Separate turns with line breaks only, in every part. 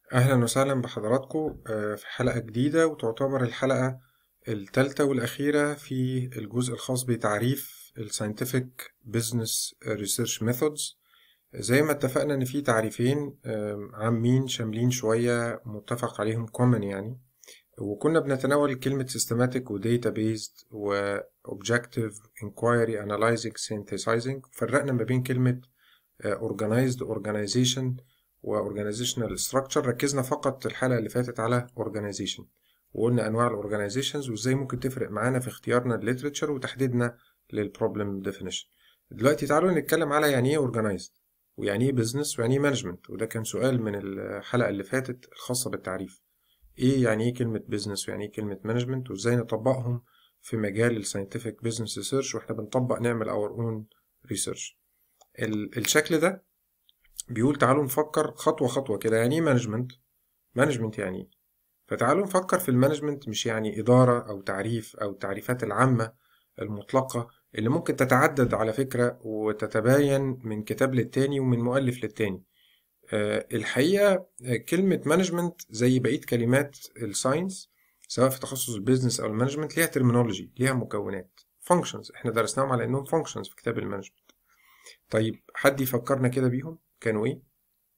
أهلا وسهلا بحضراتكم آه، في حلقة جديدة وتعتبر الحلقة الثالثة والأخيرة في الجزء الخاص بتعريف ال Scientific Business Research Methods زي ما اتفقنا إن في تعريفين آم، عامين شاملين شوية متفق عليهم common يعني وكنا بنتناول كلمة systematic و data based و objective inquiry analyzing synthesizing فرقنا ما بين كلمة آه، organized organization و organizational structure ركزنا فقط الحلقة اللي فاتت على organization وقلنا أنواع ال organizations وإزاي ممكن تفرق معانا في اختيارنا الليترشر وتحديدنا للبروبلم definition دلوقتي تعالوا نتكلم على يعني إيه organized ويعني إيه business ويعني إيه management وده كان سؤال من الحلقة اللي فاتت الخاصة بالتعريف إيه يعني إيه كلمة business ويعني إيه كلمة management وإزاي نطبقهم في مجال ال scientific business research وإحنا بنطبق نعمل our own research ال- الشكل ده بيقول تعالوا نفكر خطوة خطوة كده يعني ايه مانجمنت مانجمنت يعني ايه فتعالوا نفكر في المانجمنت مش يعني إدارة أو تعريف أو التعريفات العامة المطلقة اللي ممكن تتعدد على فكرة وتتباين من كتاب للتاني ومن مؤلف للتاني آه، الحقيقة آه، كلمة مانجمنت زي بقية كلمات الساينس سواء في تخصص البيزنس أو المانجمنت ليها ترمينولوجي ليها مكونات فانكشنز احنا درسناهم على انهم فانكشنز في كتاب المانجمنت طيب حد يفكرنا كده بيهم كانوا ايه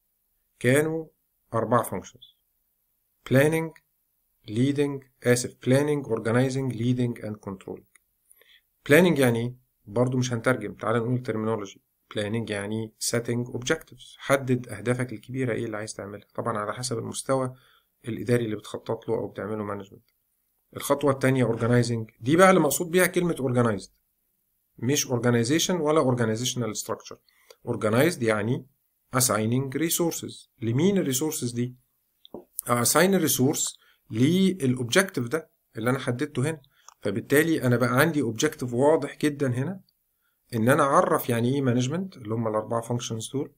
كانوا أربعة functions planning leading آسف planning organizing leading and controlling planning يعني ايه برضو مش هنترجم تعال نقول terminology planning يعني setting objectives حدد أهدافك الكبيرة ايه اللي عايز تعملها طبعا على حسب المستوى الإداري اللي بتخطط له أو بتعمله management الخطوة التانية organizing دي بقى اللي مقصود بيها كلمة organized مش organization ولا organizational structure organized يعني assigning resources لمين الريسورسز دي assign الريسورس للأوبجكتيف ده اللي أنا حددته هنا فبالتالي أنا بقى عندي أوبجكتيف واضح جدا هنا إن أنا أعرف يعني إيه مانجمنت اللي هم الأربعة فانكشنز دول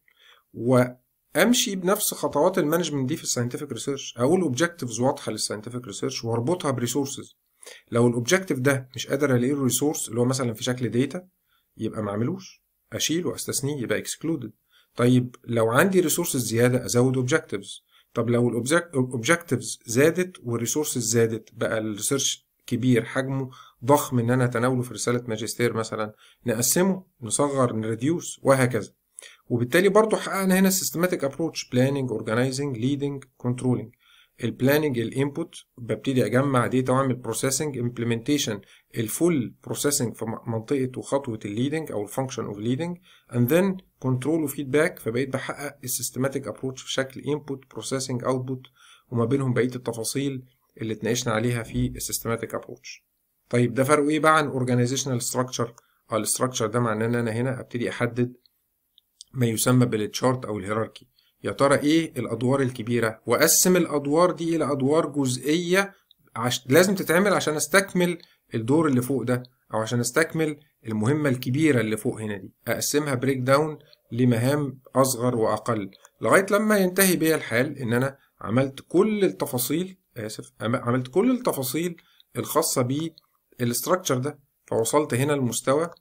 وأمشي بنفس خطوات المانجمنت دي في الساينتفك ريسيرش أقول أوبجكتيفز واضحة للساينتفك ريسيرش وأربطها بريسورسز لو الأوبجكتيف ده مش قادر ألاقيه الريسورس اللي هو مثلا في شكل داتا يبقى ما أعملوش أشيله أستثنيه يبقى excluded طيب لو عندي ريسورسز زيادة أزود اوبجكتيفز طب لو الاوبجكتيفز زادت والريسورسز زادت بقى الريسيرش كبير حجمه ضخم ان انا اتناوله في رسالة ماجستير مثلا نقسمه نصغر نريديوس وهكذا وبالتالي برضو حققنا هنا systematic approach planning organizing leading controlling البلاننج الانبوت ببتدي اجمع داتا واعمل بروسيسنج امبلمنتيشن الفول بروسيسنج في منطقه وخطوه الليدنج او الفانكشن اوف ليدنج اند ذن كنترول وفيدباك فبقيت بحقق السيستماتيك ابروتش في شكل انبوت بروسيسنج اوتبوت وما بينهم بقيه التفاصيل اللي اتناقشنا عليها في السيستماتيك ابروتش طيب ده فرقه ايه بقى عن اورجانيزيشنال ستراكشر اه الاستراكشر ده معناه ان انا هنا ابتدي احدد ما يسمى بالتشارت او الهيراركي يا ترى ايه الادوار الكبيره واقسم الادوار دي الى ادوار جزئيه عش... لازم تتعمل عشان استكمل الدور اللي فوق ده او عشان استكمل المهمه الكبيره اللي فوق هنا دي اقسمها بريك داون لمهام اصغر واقل لغايه لما ينتهي بيا الحال ان انا عملت كل التفاصيل اسف عم- عملت كل التفاصيل الخاصه بالاستراكشر ده فوصلت هنا لمستوى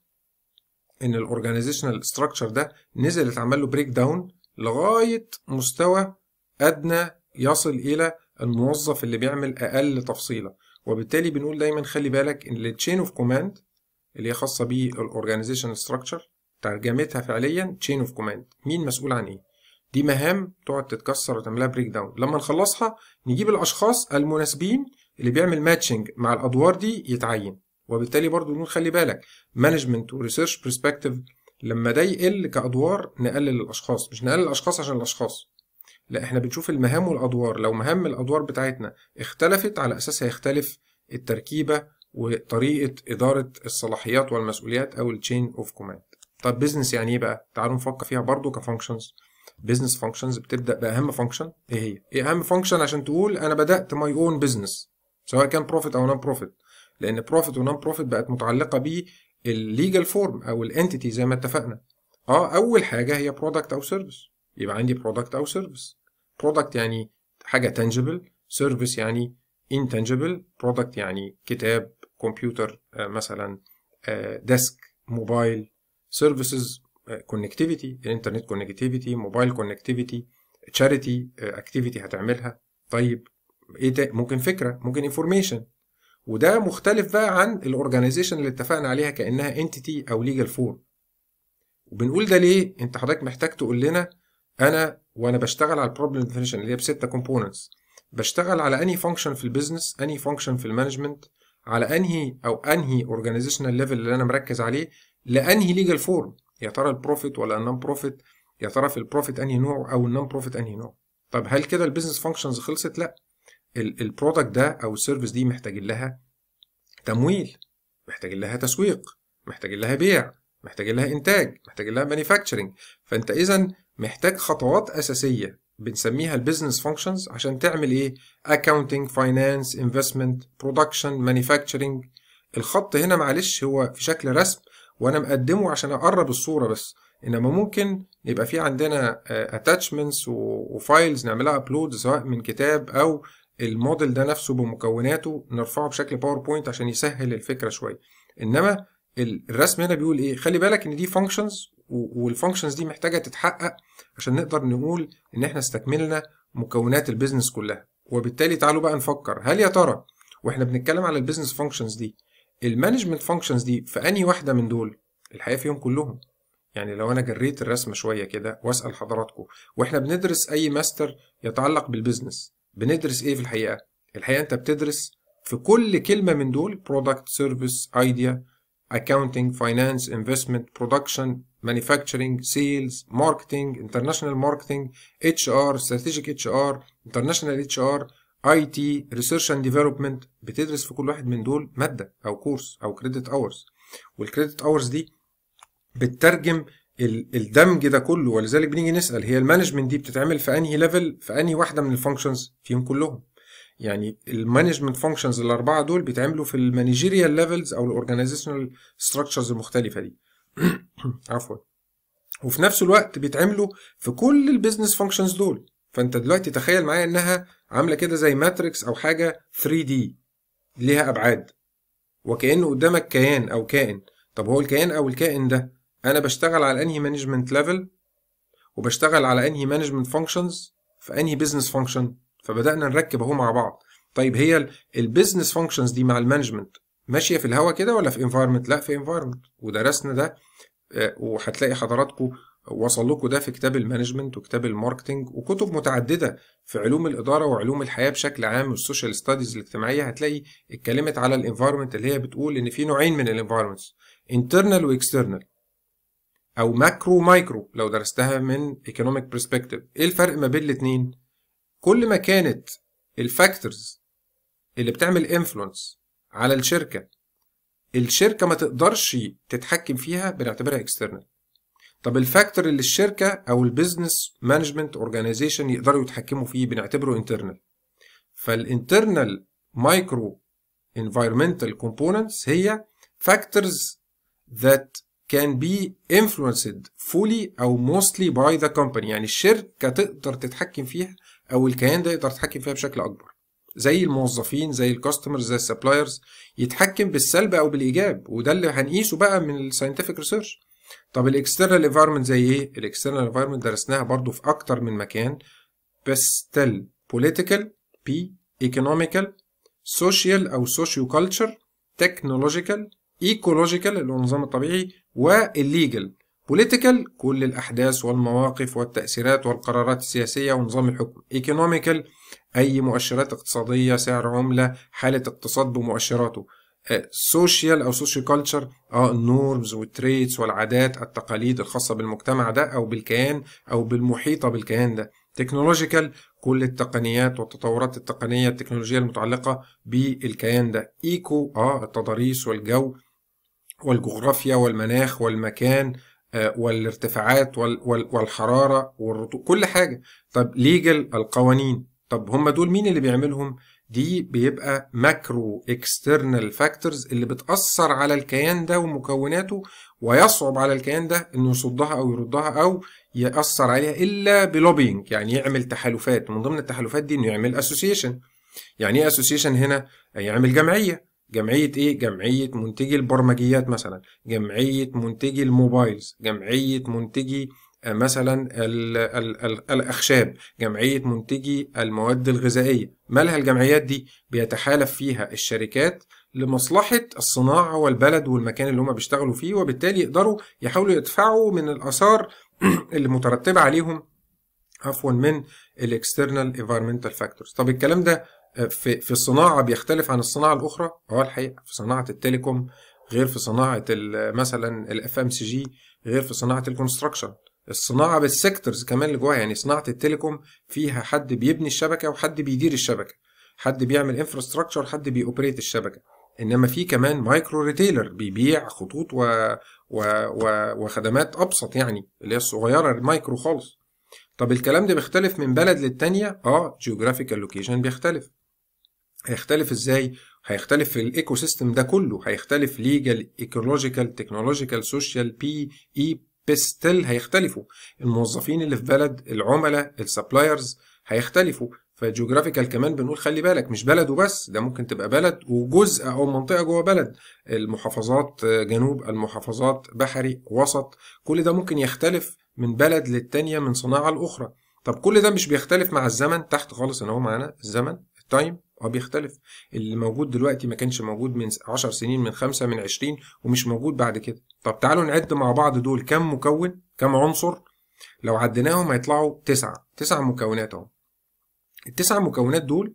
ان الاورجانيزيشنال ستراكشر ده نزل اتعمل له بريك داون لغايه مستوى ادنى يصل الى الموظف اللي بيعمل اقل تفصيله وبالتالي بنقول دايما خلي بالك ان التشين اوف كوماند اللي هي خاصه بالاورجانيزيشن ستراكشر ترجمتها فعليا تشين اوف كوماند مين مسؤول عن ايه دي مهام تقعد تتكسر وتعملها بريك داون لما نخلصها نجيب الاشخاص المناسبين اللي بيعمل ماتشنج مع الادوار دي يتعين وبالتالي برضو نقول خلي بالك مانجمنت وريسيرش برسبكتيف لما ده يقل كادوار نقلل الاشخاص مش نقلل الاشخاص عشان الاشخاص لا احنا بنشوف المهام والادوار لو مهام الادوار بتاعتنا اختلفت على اساسها يختلف التركيبه وطريقه اداره الصلاحيات والمسؤوليات او التشين اوف كوماند طب بزنس يعني ايه بقى تعالوا نفكر فيها برضو كفانكشنز بزنس فانكشنز بتبدا باهم فانكشن ايه هي ايه اهم فانكشن عشان تقول انا بدات ماي اون بزنس سواء كان بروفيت او نون بروفيت لان بروفيت ونون بروفيت بقت متعلقه بالليجال فورم او الانتيتي زي ما اتفقنا اه اول حاجه هي برودكت او سيرفيس يبقى عندي برودكت او سيرفيس برودكت يعني حاجه تانجبل سيرفيس يعني intangible برودكت يعني كتاب كمبيوتر آه، مثلا ديسك موبايل سيرفيسز كونكتيفيتي الانترنت كونكتيفيتي موبايل كونكتيفيتي تشاريتي اكتيفيتي هتعملها طيب ايه ده ممكن فكره ممكن انفورميشن وده مختلف بقى عن الاورجانيزيشن اللي اتفقنا عليها كانها انتيتي او ليجال فورم وبنقول ده ليه انت حضرتك محتاج تقول لنا انا وانا بشتغل على البروبلم ديفينيشن اللي هي بستة كومبوننتس بشتغل على انهي فانكشن في البيزنس انهي فانكشن في المانجمنت على انهي او انهي اورجانيزيشنال ليفل اللي انا مركز عليه لانهي ليجال فورم يا ترى البروفيت ولا النون بروفيت يا ترى في البروفيت انهي نوع او النون بروفيت انهي نوع طب هل كده البيزنس فانكشنز خلصت لا البرودكت ده او السيرفيس دي محتاج لها تمويل محتاج لها تسويق محتاج لها بيع محتاج لها انتاج محتاج لها مانيفاكتشرنج فانت اذا محتاج خطوات اساسيه بنسميها البيزنس فانكشنز عشان تعمل ايه اكاونتنج فاينانس انفستمنت برودكشن مانيفاكتشرنج الخط هنا معلش هو في شكل رسم وانا مقدمه عشان اقرب الصوره بس انما ممكن يبقى في عندنا اتاتشمنتس وفايلز نعملها ابلود سواء من كتاب او الموديل ده نفسه بمكوناته نرفعه بشكل باوربوينت عشان يسهل الفكره شويه انما الرسم هنا بيقول ايه خلي بالك ان دي فانكشنز والفانكشنز دي محتاجه تتحقق عشان نقدر نقول ان احنا استكملنا مكونات البيزنس كلها وبالتالي تعالوا بقى نفكر هل يا ترى واحنا بنتكلم على البيزنس فانكشنز دي المانجمنت فانكشنز دي في انهي واحده من دول الحقيقه فيهم كلهم يعني لو انا جريت الرسمه شويه كده واسال حضراتكم واحنا بندرس اي ماستر يتعلق بالبيزنس بندرس ايه في الحقيقه الحقيقه انت بتدرس في كل كلمه من دول برودكت سيرفيس ايديا accounting finance investment production manufacturing sales marketing international marketing HR strategic HR international HR IT research and development بتدرس في كل واحد من دول مادة أو كورس أو كريدت أورز والكريدت أورز دي بتترجم الدمج ده كله ولذلك بنيجي نسأل هي المانجمنت دي بتتعمل في أنهي ليفل في أنهي واحدة من الفانكشنز فيهم كلهم يعني المانجمنت فانكشنز الاربعه دول بيتعملوا في المانجيريال ليفلز او الاورجانيزيشنال ستراكشرز المختلفه دي عفوا وفي نفس الوقت بيتعملوا في كل البيزنس فانكشنز دول فانت دلوقتي تخيل معايا انها عامله كده زي ماتريكس او حاجه 3 دي ليها ابعاد وكانه قدامك كيان او كائن طب هو الكيان او الكائن ده انا بشتغل على انهي مانجمنت ليفل وبشتغل على انهي مانجمنت فانكشنز في انهي بيزنس فانكشن فبدانا نركب اهو مع بعض طيب هي البيزنس فانكشنز دي مع المانجمنت ماشيه في الهوا كده ولا في انفايرمنت لا في انفايرمنت ودرسنا ده وهتلاقي حضراتكم وصل لكم ده في كتاب المانجمنت وكتاب الماركتنج وكتب متعدده في علوم الاداره وعلوم الحياه بشكل عام والسوشيال ستاديز الاجتماعيه هتلاقي اتكلمت على الانفايرمنت اللي هي بتقول ان في نوعين من الانفايرمنتس انترنال واكسترنال او ماكرو مايكرو لو درستها من ايكونوميك برسبكتيف ايه الفرق ما بين الاثنين كل ما كانت الفاكتورز اللي بتعمل انفلونس على الشركه الشركه ما تقدرش تتحكم فيها بنعتبرها اكسترنال طب الفاكتور اللي الشركه او البيزنس مانجمنت اورجانيزيشن يقدروا يتحكموا فيه بنعتبره انترنال فالانترنال مايكرو environmental components هي factors that can be influenced fully او mostly by the company يعني الشركه تقدر تتحكم فيها او الكيان ده يقدر يتحكم فيها بشكل اكبر زي الموظفين زي الكاستمرز زي السبلايرز يتحكم بالسلب او بالايجاب وده اللي هنقيسه بقى من الساينتفك ريسيرش طب الاكسترنال انفايرمنت زي ايه الاكسترنال انفايرمنت درسناها برضو في اكتر من مكان بس تل بوليتيكال بي ايكونوميكال سوشيال او سوشيو كلتشر تكنولوجيكال ايكولوجيكال اللي هو النظام الطبيعي والليجل بوليتيكال كل الأحداث والمواقف والتأثيرات والقرارات السياسية ونظام الحكم ايكونوميكال أي مؤشرات اقتصادية سعر عملة حالة اقتصاد بمؤشراته سوشيال أو سوشيال كلتشر اه النورمز والتريتس والعادات التقاليد الخاصة بالمجتمع ده أو بالكيان أو بالمحيطة بالكيان ده تكنولوجيكال كل التقنيات والتطورات التقنية التكنولوجية المتعلقة بالكيان ده ايكو اه التضاريس والجو والجغرافيا والمناخ والمكان والارتفاعات والحرارة والرطوبة كل حاجة طب ليجل القوانين طب هم دول مين اللي بيعملهم دي بيبقى ماكرو اكسترنال فاكتورز اللي بتأثر على الكيان ده ومكوناته ويصعب على الكيان ده انه يصدها او يردها او يأثر عليها الا بلوبينج يعني يعمل تحالفات من ضمن التحالفات دي انه يعمل اسوسيشن يعني ايه اسوسيشن هنا يعمل جمعيه جمعية ايه؟ جمعية منتجي البرمجيات مثلا، جمعية منتجي الموبايلز، جمعية منتجي مثلا ال ال ال الأخشاب جمعية منتجي المواد الغذائية مالها الجمعيات دي بيتحالف فيها الشركات لمصلحة الصناعة والبلد والمكان اللي هم بيشتغلوا فيه وبالتالي يقدروا يحاولوا يدفعوا من الآثار اللي مترتبة عليهم عفوا من الاكسترنال environmental فاكتورز طب الكلام ده في في الصناعة بيختلف عن الصناعة الأخرى اه الحقيقة في صناعة التليكوم غير في صناعة مثلا الاف ام سي جي غير في صناعة الكونستراكشن الصناعة بالسيكتورز كمان اللي جواها يعني صناعة التليكوم فيها حد بيبني الشبكة وحد بيدير الشبكة حد بيعمل انفراستراكشر حد بيوبريت الشبكة انما في كمان مايكرو ريتيلر بيبيع خطوط و... و... و... وخدمات ابسط يعني اللي هي الصغيرة المايكرو خالص طب الكلام ده بيختلف من بلد للتانية اه جيوغرافيكال لوكيشن بيختلف هيختلف ازاي هيختلف في الايكو سيستم ده كله هيختلف ليجال ايكولوجيكال تكنولوجيكال سوشيال بي اي بيستل هيختلفوا الموظفين اللي في بلد العملاء السبلايرز هيختلفوا فجيوغرافيكال كمان بنقول خلي بالك مش بلد وبس ده ممكن تبقى بلد وجزء او منطقه جوه بلد المحافظات جنوب المحافظات بحري وسط كل ده ممكن يختلف من بلد للتانية من صناعة لأخرى طب كل ده مش بيختلف مع الزمن تحت خالص ان هو معانا الزمن التايم اه بيختلف اللي موجود دلوقتي ما كانش موجود من 10 سنين من 5 من 20 ومش موجود بعد كده طب تعالوا نعد مع بعض دول كم مكون كم عنصر لو عديناهم هيطلعوا تسعة تسع مكونات اهو التسع مكونات دول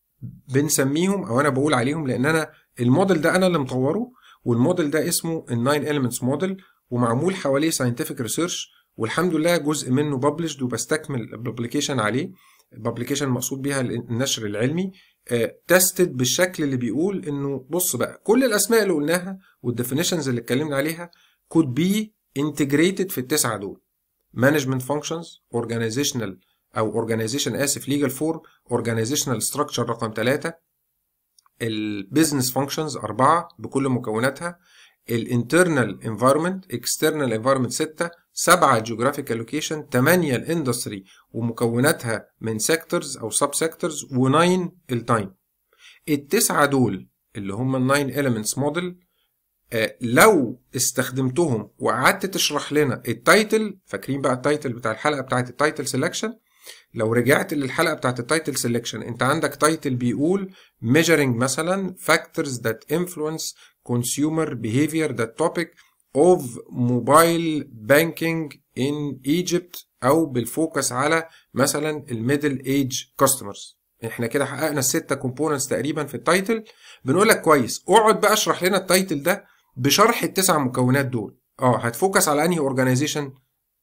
بنسميهم او انا بقول عليهم لان انا الموديل ده انا اللي مطوره والموديل ده اسمه الناين اليمنتس موديل ومعمول حواليه ساينتفك ريسيرش والحمد لله جزء منه ببلشد وبستكمل الببليكيشن عليه الببليكيشن المقصود بيها النشر العلمي تستد بالشكل اللي بيقول انه بص بقى كل الاسماء اللي قلناها والديفينيشنز اللي اتكلمنا عليها could be integrated في التسعه دول management functions organizational او organization اسف legal form organizational structure رقم ثلاثة البيزنس functions أربعة بكل مكوناتها الانترنال environment external environment ستة سبعة geographic location تمانية الاندستري ومكوناتها من sectors أو sub sectors وناين التايم التسعة دول اللي هم الناين elements موديل آه لو استخدمتهم وقعدت تشرح لنا التايتل فاكرين بقى التايتل بتاع الحلقة بتاعت التايتل سelection لو رجعت للحلقة بتاعت التايتل سelection انت عندك تايتل بيقول measuring مثلا factors that influence consumer behavior that topic of mobile banking in Egypt او بالفوكس على مثلا الميدل ايج كاستمرز احنا كده حققنا الستة كومبوننتس تقريبا في التايتل بنقول لك كويس اقعد بقى اشرح لنا التايتل ده بشرح التسع مكونات دول اه هتفوكس على انهي اورجانيزيشن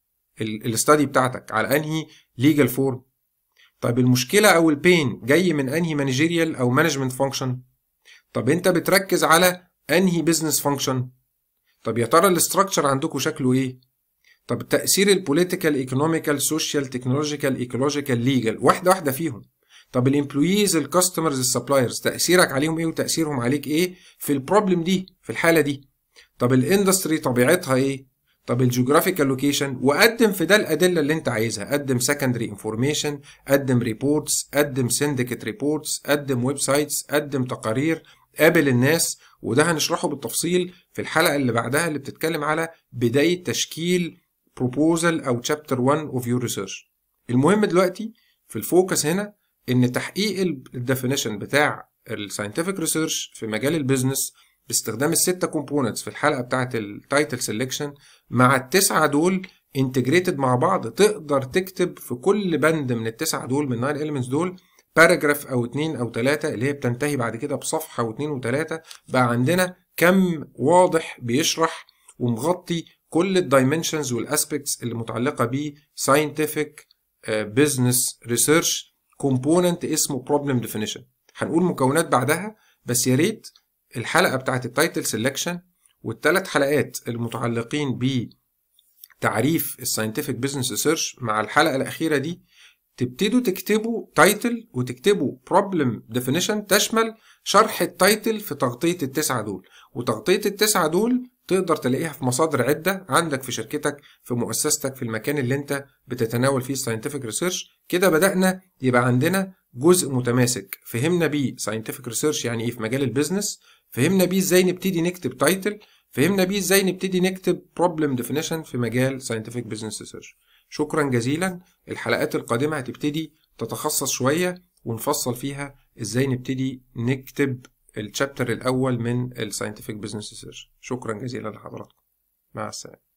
الاستادي بتاعتك على انهي ليجال فورم طيب المشكله او البين جاي من انهي مانجيريال او مانجمنت فانكشن طب انت بتركز على انهي بزنس فانكشن طب يا ترى الاستراكشر عندكم شكله ايه طب تاثير البوليتيكال ايكونوميكال سوشيال تكنولوجيكال ايكولوجيكال ليجال واحده واحده فيهم طب الامبلويز الكاستمرز السبلايرز تاثيرك عليهم ايه وتاثيرهم عليك ايه في البروبلم دي في الحاله دي طب الاندستري طبيعتها ايه طب الجيوغرافيكال لوكيشن وقدم في ده الادله اللي انت عايزها قدم سكندري انفورميشن قدم ريبورتس قدم سندكت ريبورتس قدم ويب سايتس قدم تقارير قابل الناس وده هنشرحه بالتفصيل في الحلقه اللي بعدها اللي بتتكلم على بدايه تشكيل بروبوزل او تشابتر 1 اوف يور ريسيرش المهم دلوقتي في الفوكس هنا ان تحقيق الديفينيشن بتاع الساينتفك ريسيرش في مجال البيزنس باستخدام الستة كومبوننتس في الحلقة بتاعت التايتل سيلكشن مع التسعة دول انتجريتد مع بعض تقدر تكتب في كل بند من التسعة دول من الناين اليمنتس دول باراجراف او اتنين او تلاتة اللي هي بتنتهي بعد كده بصفحة واتنين وتلاتة بقى عندنا كم واضح بيشرح ومغطي كل الدايمنشنز والاسبكتس اللي متعلقة بيه ساينتفك بزنس ريسيرش كومبوننت اسمه بروبلم ديفينيشن هنقول مكونات بعدها بس يا ريت الحلقه بتاعت التايتل سيلكشن والثلاث حلقات المتعلقين بتعريف الساينتفك بزنس ريسيرش مع الحلقه الاخيره دي تبتدوا تكتبوا تايتل وتكتبوا بروبلم ديفينيشن تشمل شرح التايتل في تغطيه التسعه دول وتغطيه التسعه دول تقدر تلاقيها في مصادر عده عندك في شركتك في مؤسستك في المكان اللي انت بتتناول فيه الساينتفك ريسيرش كده بدانا يبقى عندنا جزء متماسك فهمنا بيه ساينتفك ريسيرش يعني ايه في مجال البيزنس فهمنا بيه ازاي نبتدي نكتب تايتل فهمنا بيه ازاي نبتدي نكتب بروبلم ديفينيشن في مجال ساينتفك بزنس ريسيرش شكرا جزيلا الحلقات القادمة هتبتدي تتخصص شوية ونفصل فيها ازاي نبتدي نكتب الشابتر الأول من الساينتفك بزنس ريسيرش شكرا جزيلا لحضراتكم مع السلامة